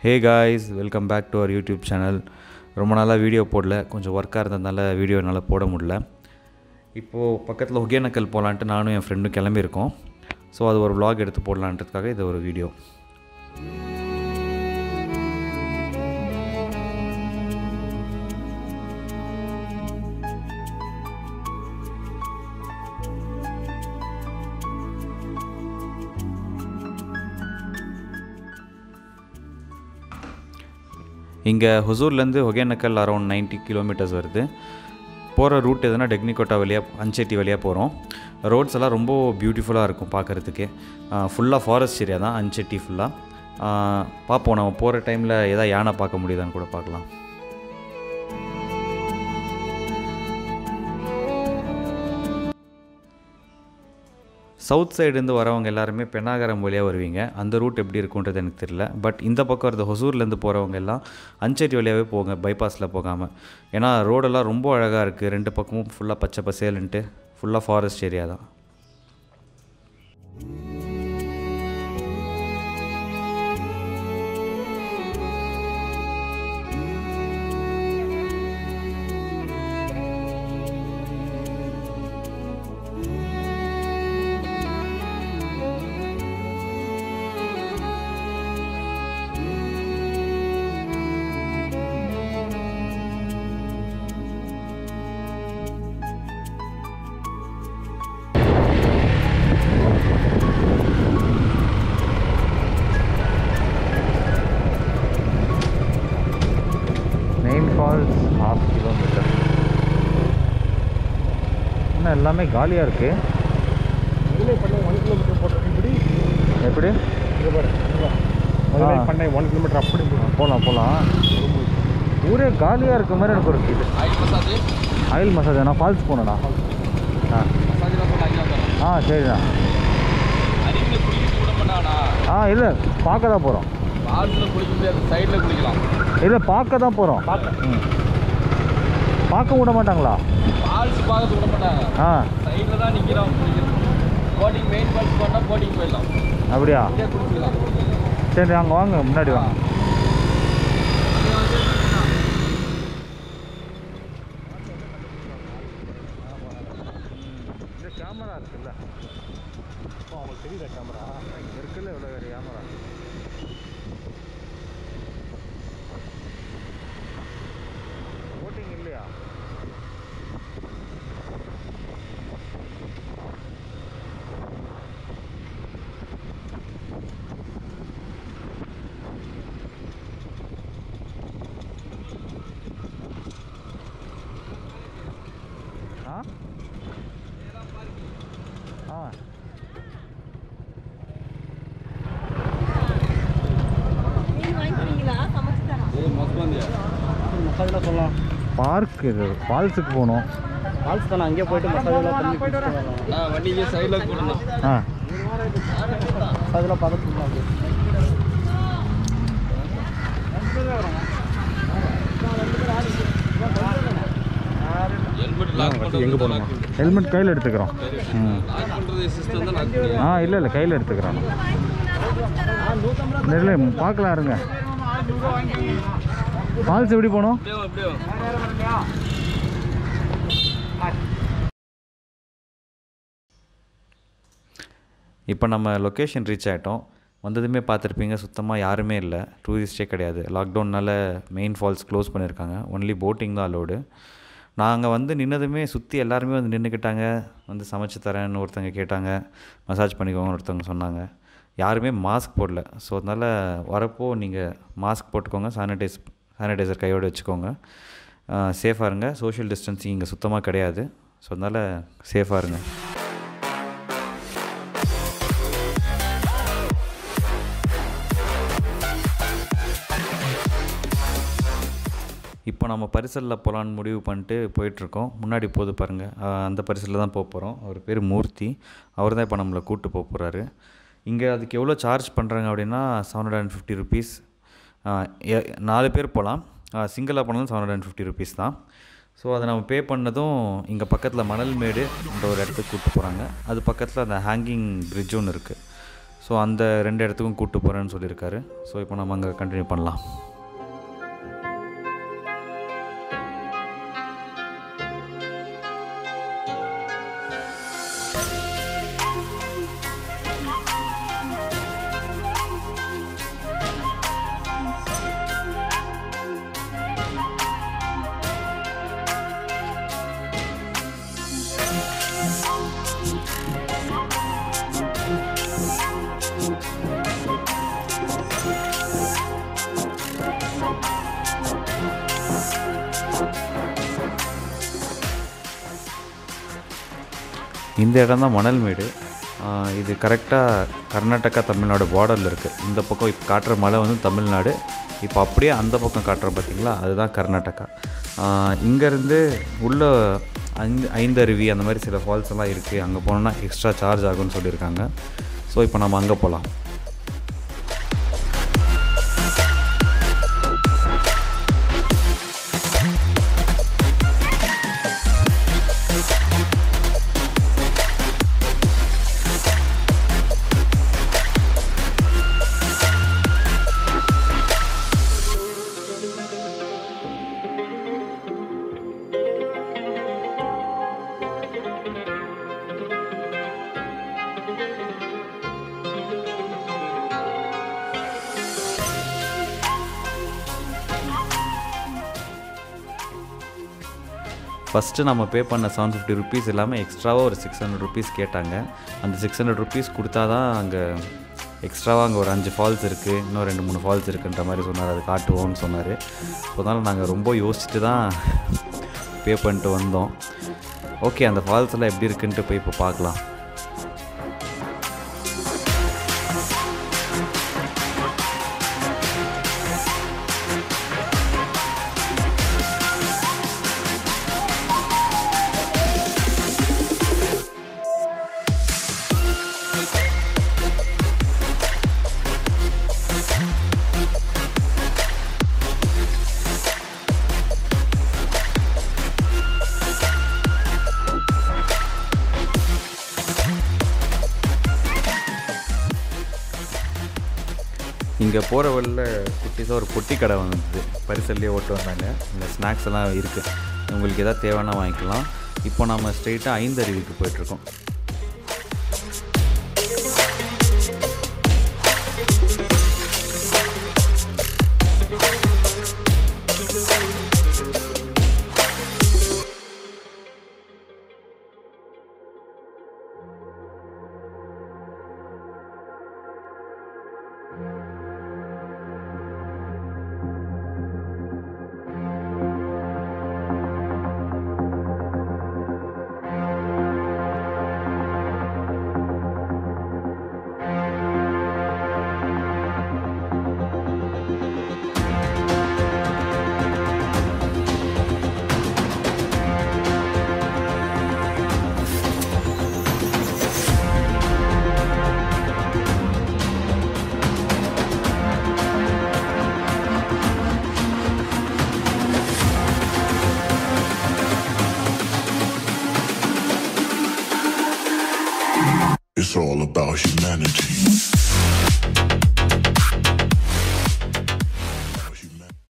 Hey guys welcome back to our YouTube channel ரொம்ப நாளாக video போடல கொஞ்சம் ஒர்க்காக இருந்ததுனால வீடியோ என்னால் போட முடியல இப்போது பக்கத்தில் ஒகேனக்கல் போகலான்ட்டு நானும் என் ஃப்ரெண்டும் கிளம்பியிருக்கோம் ஸோ அது ஒரு vlog எடுத்து போடலான்றதுக்காக இது ஒரு வீடியோ இங்கே ஹுசூர்லேருந்து ஒகேனக்கல் அரௌண்ட் 90 கிலோமீட்டர்ஸ் வருது போகிற ரூட் எதுனா டெக்னிகோட்டா வழியாக அஞ்செட்டி வழியாக போகிறோம் ரோட்ஸ் எல்லாம் ரொம்ப பியூட்டிஃபுல்லாக இருக்கும் பார்க்குறதுக்கு ஃபுல்லாக ஃபாரஸ்ட் ஏரியா தான் அஞ்செட்டி ஃபுல்லாக பார்ப்போம் நம்ம போகிற டைமில் எதாவது யானை பார்க்க முடியுதான்னு கூட பார்க்கலாம் சவுத் சைடுலேருந்து வரவங்க எல்லாருமே பெண்ணாகரம் வழியாக வருவீங்க அந்த ரூட் எப்படி இருக்குன்றது எனக்கு தெரியல பட் இந்த பக்கம் இருந்த ஹொசூர்லேருந்து போகிறவங்க எல்லாம் அஞ்சேரி வழியாகவே போங்க பைபாஸில் போகாமல் ஏன்னா ரோடெல்லாம் ரொம்ப அழகாக இருக்குது ரெண்டு பக்கமும் ஃபுல்லாக பச்சை பசேலுன்ட்டு ஃபுல்லாக ஃபாரஸ்ட் ஏரியா தான் மெயின் ஃபால்ஸ் ஹாஃப் கிலோமீட்டர் இன்னும் எல்லாமே காலியாக இருக்குது மதுரை பண்ணை ஒன் கிலோமீட்டர் போட்டோம் இப்படி எப்படி இங்கே பாரு இங்க. மதுரை ஆ. பண்ணை ஒன் கிலோமீட்டர் அப்படி போகணும் போகலாம் போகலாம் ஊரே காலியாக இருக்க மாதிரி எனக்கு ஒரு இது ஆயில் மசாஜ் ஆயில் மசாஜ் நான் ஃபால்ஸ் போனேண்ணா ஆ மசாஜ்லாம் போட்டு அங்கே வந்துடலாம் ஆ சரிண்ணா அருவியில் குளிக்க விட மாட்டாங்கண்ணா ஆ இல்லை பார்க்க தான் போகிறோம் ஃபால்ஸில் குளிக்க முடியாது சைடில் குளிக்கலாம் இல்லை பார்க்க தான் போகிறோம் ம் பார்க்க விட மாட்டாங்களா ஃபால்ஸ் பார்க்க விட மாட்டாங்க ஆ சைடில் தான் நிற்கிறோம் குளிக்கிறது போட்டிங் மெயின் ஃபால்ஸ் போனால் போட்டிங் போயிடலாம் அப்படியா இங்கே குளிச்சிக்கலாம் சரி அங்கே வாங்க முன்னாடி வாங்க இந்த கேமரா இருக்குல்ல அப்போ அவங்களுக்கு தெரியுதா கேமரா இங்கே இருக்குல்ல இவ்வளோ கேமரா போட்டிங் இல்லையா ஆ ஆ மீன் வாங்கிக்கிறீங்களா சமைச்சு தரோம் ஏய் மஸ்பாந்தியா மசாஜெலாம் சொல்லலாம் பார்க் இது ஃபால்ஸுக்கு போகணும் ஃபால்ஸ் தானே அங்கேயே போயிட்டு மசாஜெலாம் பண்ணி போயிட்டு வரலாம் நான் வண்டிக்கு சைடில் கூடணும் ஆ மசாஜெலாம் பார்த்துட்டு ஹெல்மெட் லாக் பண்ணுறது எங்கே போகணுமா ஹெல்மெட் கையில் எடுத்துக்கிறோம் ம் லாக் பண்ணுறது சிஸ்டம் தான் லாக் பண்ணி ஆ இல்லை இல்லை கையில் எடுத்துக்கிறோம் இல்லை பார்க்கலாம் இருங்க ஃபால்ஸ் எப்படி போகணும் அப்படியே வா, அப்படியே வா. இப்போ நம்ம லொக்கேஷன் ரீச் ஆகிட்டோம் வந்ததுமே பார்த்துருப்பீங்க சுத்தமாக யாருமே இல்லை டூரிஸ்டே கிடையாது லாக்டவுன்னால மெயின் ஃபால்ஸ் க்ளோஸ் பண்ணியிருக்காங்க ஒன்லி போட்டிங் தான் அலோடு நாங்கள் வந்து நின்னதுமே சுற்றி எல்லாருமே வந்து நின்றுக்கிட்டாங்க வந்து சமைச்சு தரேன்னு ஒருத்தங்க கேட்டாங்க மசாஜ் பண்ணிக்கோங்கன்னு ஒருத்தவங்க சொன்னாங்க யாருமே மாஸ்க் போடல ஸோ அதனால் வரப்போ நீங்கள் மாஸ்க் போட்டுக்கோங்க சானிடைஸ் சானிடைசர் கையோடு வச்சுக்கோங்க சேஃபாக இருங்க சோஷியல் டிஸ்டன்சிங் இங்கே சுத்தமாக கிடையாது ஸோ அதனால் சேஃபாக இருங்க இப்போ நம்ம பரிசலில் போகலான்னு முடிவு பண்ணிட்டு போயிட்டுருக்கோம் முன்னாடி போது பாருங்கள் அந்த பரிசலில் தான் போக போகிறோம் அவர் பேர் மூர்த்தி அவர் தான் இப்போ நம்மளை கூப்பிட்டு போக போகிறாரு இங்கே அதுக்கு எவ்வளோ சார்ஜ் பண்ணுறாங்க அப்படின்னா seven hundred and fifty rupees நாலு பேர் போகலாம் சிங்கிளாக போனாலும் seven hundred and fifty rupees தான் ஸோ அதை நம்ம பே பண்ணதும் இங்கே பக்கத்தில் மணல்மேடு என்ற ஒரு இடத்துக்கு கூப்பிட்டு போகிறாங்க அது பக்கத்தில் அந்த ஹேங்கிங் பிரிட்ஜ் ஒன்று இருக்குது ஸோ அந்த ரெண்டு இடத்துக்கும் கூப்பிட்டு போகிறேன்னு சொல்லியிருக்காரு ஸோ இப்போ நம்ம அங்கே கண்டினியூ பண்ணலாம் இந்த இடம் தான் மணல்மேடு ஆஹ் இது கரெக்டாக கர்நாடகா தமிழ்நாடு பார்டரில் இருக்குது இந்த பக்கம் இப்போ காட்டுற மலை வந்து தமிழ்நாடு இப்போ அப்படியே அந்த பக்கம் காட்டுற பார்த்தீங்களா அதுதான் கர்நாடகா இங்கேருந்து உள்ள ஐந்து ஐந்தருவி அந்த மாதிரி சில ஃபால்ஸ் எல்லாம் இருக்குது அங்கே போனோன்னா எக்ஸ்ட்ரா சார்ஜ் ஆகும்னு சொல்லியிருக்காங்க ஸோ இப்போ நம்ம அங்கே போகலாம் ஃபஸ்ட்டு நம்ம பே பண்ண செவன் ஃபிஃப்டி ருபீஸ் இல்லாமல் எக்ஸ்ட்ராவாக ஒரு சிக்ஸ் ஹண்ட்ரட் ருபீஸ் கேட்டாங்க அந்த சிக்ஸ் ஹண்ட்ரட் ருபீஸ் கொடுத்தா தான் அங்கே எக்ஸ்ட்ராவாக அங்கே ஒரு அஞ்சு ஃபால்ஸ் இருக்குது இன்னும் ரெண்டு மூணு ஃபால்ஸ் இருக்குன்ற மாதிரி சொன்னார் அது காட்டுவோம்னு சொன்னார் ஸோ அதனால் நாங்கள் ரொம்ப யோசிச்சுட்டு தான் பே பண்ணிட்டு வந்தோம் ஓகே அந்த ஃபால்ஸ் எல்லாம் எப்படி இருக்குன்ட்டு போய் இப்போ பார்க்கலாம் இங்கே போகிற வழியில் குட்டிஸாக ஒரு பொட்டி கடை வந்தது பரிசல்லையே ஓட்டு வந்தாங்க இந்த ஸ்நாக்ஸ் எல்லாம் இருக்குது உங்களுக்கு எதாவது தேவைன்னா வாங்கிக்கலாம் இப்போ நம்ம ஸ்ட்ரெயிட்டாக ஐந்தருவிக்கு போயிட்டுருக்கோம் It's all about humanity.